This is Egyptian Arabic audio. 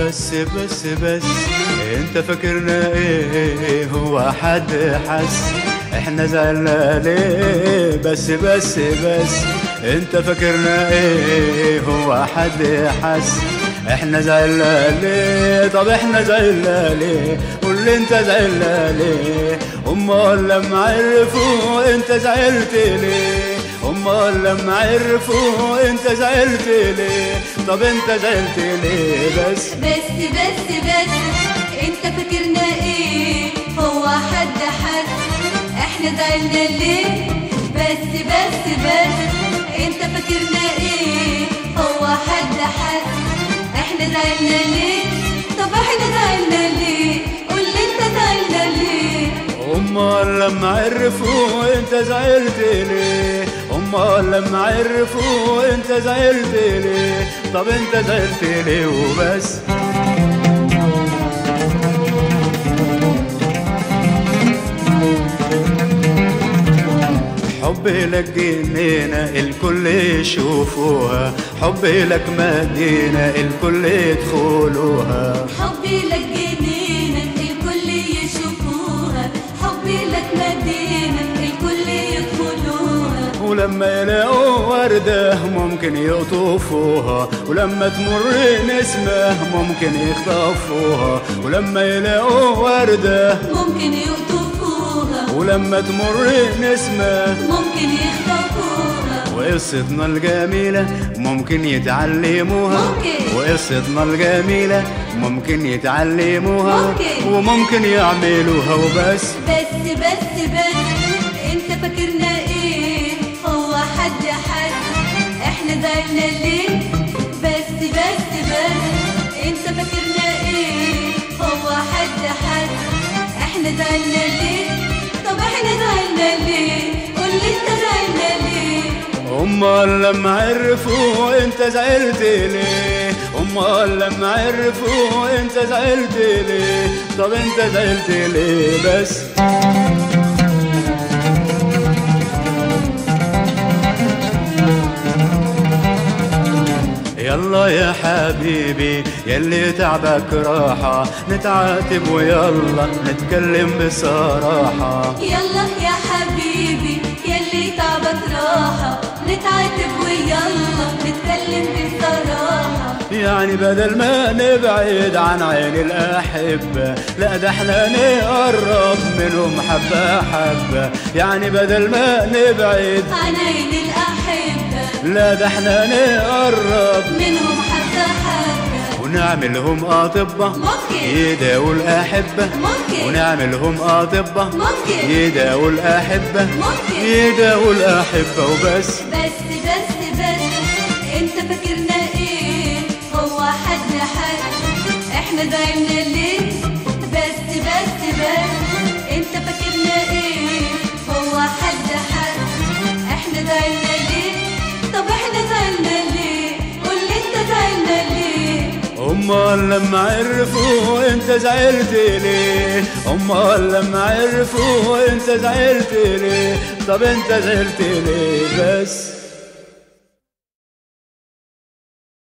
بس بس بس انت فاكرنا ايه هو حد حس احنا زعلنا ليه بس بس بس انت فاكرنا ايه هو حد حس احنا زعلنا ليه طب احنا زعلنا ليه قول لي انت زعلنا ليه امال لما عرفوا انت زعلت ليه امال لما عرفوا انت زعلت ليه طب انت زعلت ليه بس بس بس بس انت فاكرنا ايه هو حد حد احنا زعلنا ليه بس بس بس انت فاكرنا ايه هو حد حد احنا زعلنا ليه طب احنا زعلنا ليه قول لي انت زعلنا ليه امال لما عرفوا انت زعلت ليه امال لما عرفوا انت زعلت ليه طب انت زعلت ليه وبس حبي لك جنينة الكل يشوفوها حبي لك مدينة الكل يدخلوها حبي لك جنينة الكل يشوفوها حبي لك مدينة الكل يدخلوها ولما يلاقوا وردة ممكن يقطفوها ولما تمر نسمة ممكن يخطفوها ولما يلاقوا وردة ممكن يقطفوها ولما تمر نسمة ممكن يخطفوها وقصتنا الجميلة ممكن يتعلموها ممكن. وقصتنا الجميلة ممكن يتعلموها ممكن. وممكن يعملوها وبس بس بس بس انت فاكرنا ايه هو حد حد احنا زعلنا ليه بس بس بس انت فاكرنا ايه هو حد حد احنا زعلنا ليه طب احنا زعلنا ليه قول لي انت زعلنا ليه امال لما عرفوا انت زعلت ليه امال لما عرفوا انت زعلت ليه طب انت زعلت ليه بس يلا يا حبيبي يلي تعبك راحة نتعاتب ويلا نتكلم بصراحة يلا يا حبيبي يلي تعبك راحة نتعاتب ويلا نتكلم بصراحة يعني بدل ما نبعد عن عين الأحبة لا ده احنا نقرب منهم حبة حبة يعني بدل ما نبعد عن عين الأحبة لا ده احنا نقرب منهم حبة حبة ونعملهم أطباء ممكن. يداووا الأحبة ممكن. ونعملهم أطباء ممكن. يداووا الأحبة ممكن. يداووا الأحبة وبس بس بس بس انت فاكرنا ايه هو حد حد احنا زعلنا ليه بس بس بس انت فاكرنا ايه هو حد حد احنا زعلنا ليه طب احنا زعلنا ليه قول لي انت زعلنا ليه امال لما عرفوا انت زعلت ليه امال لما عرفوا انت زعلت ليه طب انت زعلت ليه بس